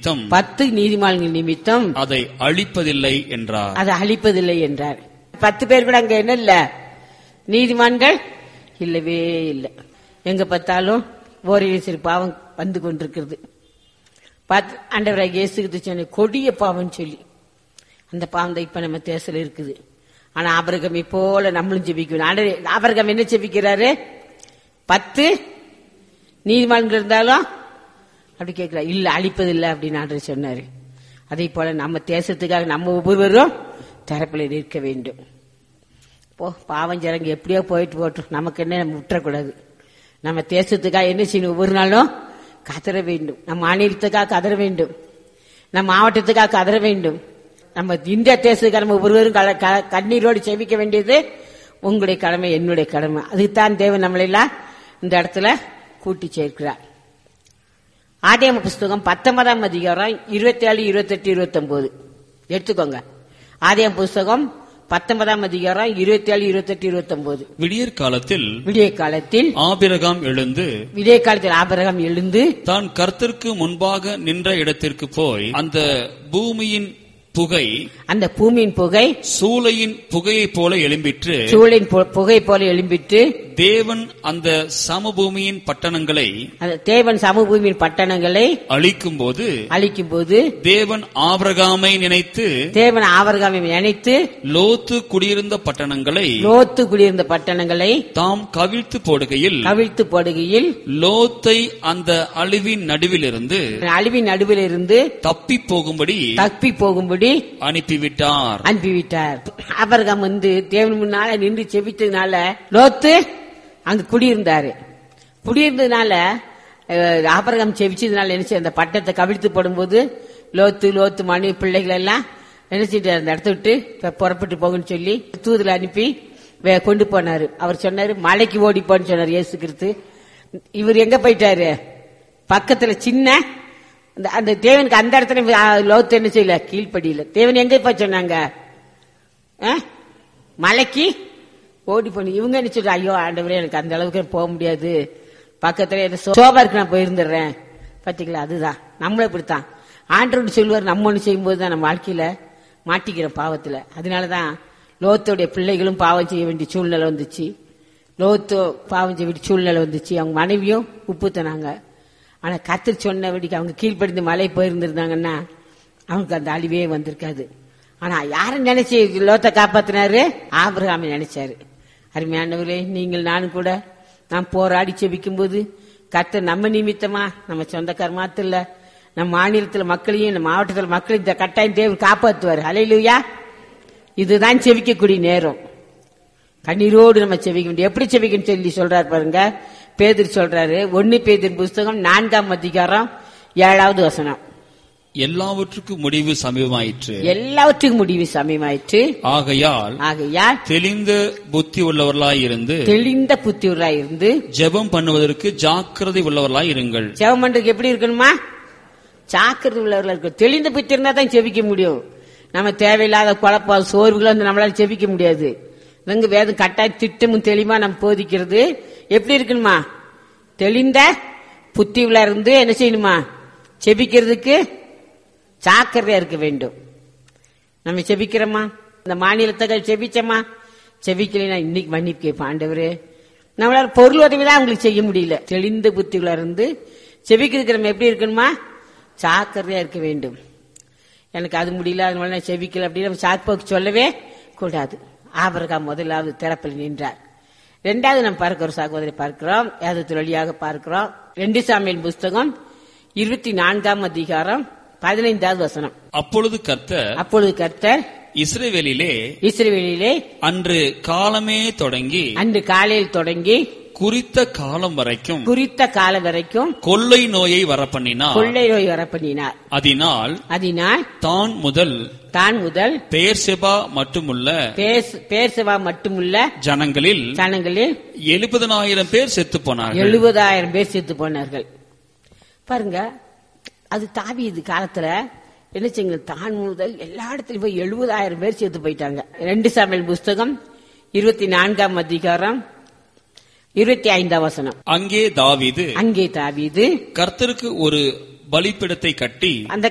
நிமித்தம் பத்து நீதிமான்கள் நிமித்தம் அதை அழிப்பதில்லை என்றார் அதை அழிப்பதில்லை என்றார் பத்து பேர் கூட அங்க என்ன இல்ல நீதிமான்கள் இல்லவே இல்லை எங்க பார்த்தாலும் ஓரிரு சிறு பாவம் வந்து கொண்டிருக்கிறது பார்த்து ஆண்டவராக இயேசுக்கு சொன்ன கொடிய பாவம் சொல்லி அந்த பாவம் தான் இப்ப நம்ம தேசல இருக்குது ஆனா ஆபரகம் போல நம்மளும் ஜெபிக்கணும் ஆண்டவர் ஆபரகம் என்ன ஜெபிக்கிறாரு பத்து நீதிமான்கள் இருந்தாலும் அப்படி கேட்கல இல்ல அழிப்பதில்லை அப்படின்னு ஆண்டவர் சொன்னாரு அதே போல நம்ம தேசத்துக்காக நம்ம ஒவ்வொருவரும் தரப்பில் நிற்க வேண்டும் போ பாவம் ஜனங்க எப்படியோ போயிட்டு போட்டோம் நமக்கு என்ன நம்ம விட்டுறக்கூடாது நம்ம தேசத்துக்காக என்ன செய்யணும் ஒவ்வொரு நாளும் கதற வேண்டும் நம்ம மாநிலத்துக்காக கதற வேண்டும் நம்ம மாவட்டத்துக்காக கதற வேண்டும் நம்ம இந்திய தேசத்துக்காக நம்ம ஒவ்வொருவரும் கல- க- கண்ணீரோடு செவிக்க வேண்டியது உங்களுடைய கடமை என்னுடைய கடமை அதுதான் தேவன் நம்மளெல்லாம் இந்த இடத்துல கூட்டி சேர்க்கிறார் ஆதியாம புஸ்தகம் பத்தொன்பதாம் அதிகாரம் இருபத்தி ஏழு இருபத்தெட்டு இருபத்தொன்பது எடுத்துக்கோங்க ஆதியாம புஸ்தகம் பத்தொன்பதாம் அதிகாரம் இருபத்தி ஏழு இருபத்தெட்டு இருபத்தொன்பது விடியற் காலத்தில் விடிய காலத்தில் ஆபிரகாம் எழுந்து விடிய காலத்தில் ஆபரகம் எழுந்து தான் கர்த்தருக்கு முன்பாக நின்ற இடத்திற்கு போய் அந்த பூமியின் புகை அந்த பூமியின் புகை சூளையின் புகையைப் போல எழும்பிற்று சூழின் பு- புகை போல எழும்பிட்டு தேவன் அந்த சமபூமியின் பட்டணங்களை அந்த தேவன் சமபூமியின் பட்டணங்களை அழிக்கும் போது அழிக்கும் போது தேவன் ஆபிரகாமை நினைத்து தேவன் ஆபரகாமை நினைத்து லோத்து குடியிருந்த பட்டணங்களை லோத்து குடியிருந்த பட்டணங்களை தாம் கவிழ்த்து போடுகையில் கவிழ்த்து போடுகையில் லோத்தை அந்த அழிவின் நடுவிலிருந்து அழிவின் நடுவில் இருந்து தப்பி போகும்படி தப்பி போகும்படி அனுப்பிவிட்டார் அனுப்பிவிட்டார் ஆபரகம் வந்து தேவன் முன்னால நின்று செபித்ததுனால லோத்து அங்க குடியிருந்தாரு குடியிருந்ததுனால அஹ், ஆபரகம் செபிச்சதுனால என்ன செய்ய அந்த பட்டத்தை கவிழ்த்து போடும்போது லோத்து லோத்து மனைவி பிள்ளைகள் எல்லாம் என்ன செய்தார் அந்த இடத்த விட்டு இப்ப புறப்பட்டு போகுன்னு சொல்லி தூதுல அனுப்பி வே- கொண்டு போனாரு அவர் சொன்னாரு மலைக்கு ஓடி போன்னு சொன்னார் இயேசு கிறிஸ்து இவர் எங்க போயிட்டாரு பக்கத்துல சின்ன அந்த அந்த தேவனுக்கு அந்த இடத்துல ஆ, லோத்து என்ன செய்யல கீழ்ப்படியில தேவன் எங்க போய் சொன்னாங்க ஆ? மலைக்கு ஓடி போன இவங்க என்ன சொல்ற ஐயோ ஆண்டவரே எனக்கு அந்த அளவுக்கு போக முடியாது பக்கத்துல என்ன சோ- சோபா இருக்கு நான் போயிருந்துடுறேன் பாத்தீங்களா அதுதான் நம்மளும் இப்படித்தான் ஆண்டவர் சொல்லுவார் நம்ம ஒண்ணு செய்யும்போது தான் நம்ம வாழ்க்கையில மாட்டிக்கிறோம் பாவத்துல அதனாலதான் லோத்தோடைய பிள்ளைகளும் பாவம் செய்ய வேண்டிய சூழ்நிலை வந்துச்சு லோத்தோ பாவம் செய்ய வேண்டிய சூழ்நிலை வந்துச்சு அவங்க மனைவியும் உப்பு தனாங்க ஆனா கத்தர் சொன்னபடிக்கு அவங்க கீழ்ப்படிந்து மலை போயிருந்திருந்தாங்கன்னா அவங்களுக்கு அந்த அழிவே வந்திருக்காது ஆனா யாரை நினைச்சு லோத்தை காப்பாத்தினாரு ஆபிரகாமை நினைச்சாரு அருமையானவர்களே நீங்கள் நானும் கூட நாம் போராடி செபிக்கும் போது கர்த்தர் நம்ம நிமித்தமா நம்ம சொந்தக்கார மாத்திரம் இல்ல நம்ம மாநிலத்துல மக்களையும் நம்ம மாவட்டத்துல மக்களையும் இந்த கட்டாயம் தேவன் காப்பாத்துவார் அலையிலுயா இதுதான் செவிக்கக்கூடிய நேரம் கண்ணீரோடு நம்ம செவிக்க வேண்டிய எப்படி செவிக்கணும் சொல்லி சொல்றாரு பாருங்க பேதர் சொல்றாரு ஒன்னு பேதர் புஸ்தகம் நான்காம் அதிகாரம் ஏழாவது வசனம் எல்லாவற்றுக்கும் முடிவு சமீபமாயிற்று எல்லாவற்றுக்கும் முடிவு சமயமாயிற்று ஆகையால் ஆகையால் தெளிந்த புத்தி உள்ளவர்களாயிருந்து தெளிந்த புத்தியூராய் இருந்து ஜெபம் பண்ணுவதற்கு ஜாக்கிரதை உள்ளவர்களாய் இருங்கள் ஜெபம் பண்றதுக்கு எப்படி இருக்கணுமா ஜாக்கிரதை உள்ளவர்களா இருக்கும் தெளிந்த புத்தி இருந்தா தான் செபிக்க முடியும் நம்ம தேவையில்லாத குழப்பம் சோர்வுகளை வந்து நம்மளால செபிக்க முடியாது இவங்க வேதம் கட்டாய திட்டமும் தெளிவா நம்ம போதிக்கிறது எப்படி இருக்கணுமா தெளிந்த புத்தி உள்ள இருந்து என்ன செய்யணுமா செபிக்கிறதுக்கு ஜாக்கிரதையா இருக்க வேண்டும் நம்ம செபிக்கிறோமா இந்த மாநிலத்துகள் செபிச்சோமா செபிக்கலைன்னா இன்னைக்கு மன்னிப்பு கேட்போம் ஆண்டவரே நம்மளால பொருள் உதவி தான் அவங்களுக்கு செய்ய முடியல தெளிந்த புத்திகளா இருந்து செபிக்கிறதுக்கு நம்ம எப்படி இருக்கணுமா ஜாக்கிரதையா இருக்க வேண்டும் எனக்கு அது முடியல அதனால நான் செபிக்கல அப்படின்னு நம்ம சாக்கு சொல்லவே கூடாது ஆபரகாம் முதலாவது திறப்பில் நின்றார் ரெண்டாவது நம்ம பார்க்கிறோம் சகோதரி பார்க்கிறோம் வேதத்தின் வழியாக பார்க்கிறோம் ரெண்டு சாமியல் புஸ்தகம் இருபத்தி நான்காம் அதிகாரம் பதினைந்தாவது வசனம் அப்பொழுது கர்த்தர் அப்பொழுது கர்த்தர் இஸ்ரவேலிலே இஸ்ரவேலிலே அன்று காலமே தொடங்கி அன்று காலையில் தொடங்கி குறித்த காலம் வரைக்கும் குறித்த காலம் வரைக்கும் கொள்ளை நோயை வரப்பண்ணினார் கொள்ளை நோய் வர பண்ணினார் அதனால் அதனால் தான் முதல் தான் முதல் பெயர்செபா மட்டுமுள்ள பேஸ்- பேர்சவா மட்டுமுள்ள ஜனங்களில் ஜனங்களில் எழுபதனாயிரம் பேர் செத்து போனார்கள் எழுபதாயிரம் பேர் செத்து போனார்கள் பாருங்க அது தாவி இது காலத்துல என்ன செய்யுங்க தான் முதல் எல்லா இடத்துலயும் போய் எழுபதாயிரம் பேர் செத்து போயிட்டாங்க ரெண்டு சமையல் புஸ்தகம் இருபத்தி நான்காம் அதிகாரம் இருபத்தி ஐந்தாம் வசனம் அங்கே தாவீது அங்கே தாவீது கர்த்தருக்கு ஒரு பலிப்பிடத்தை கட்டி அந்த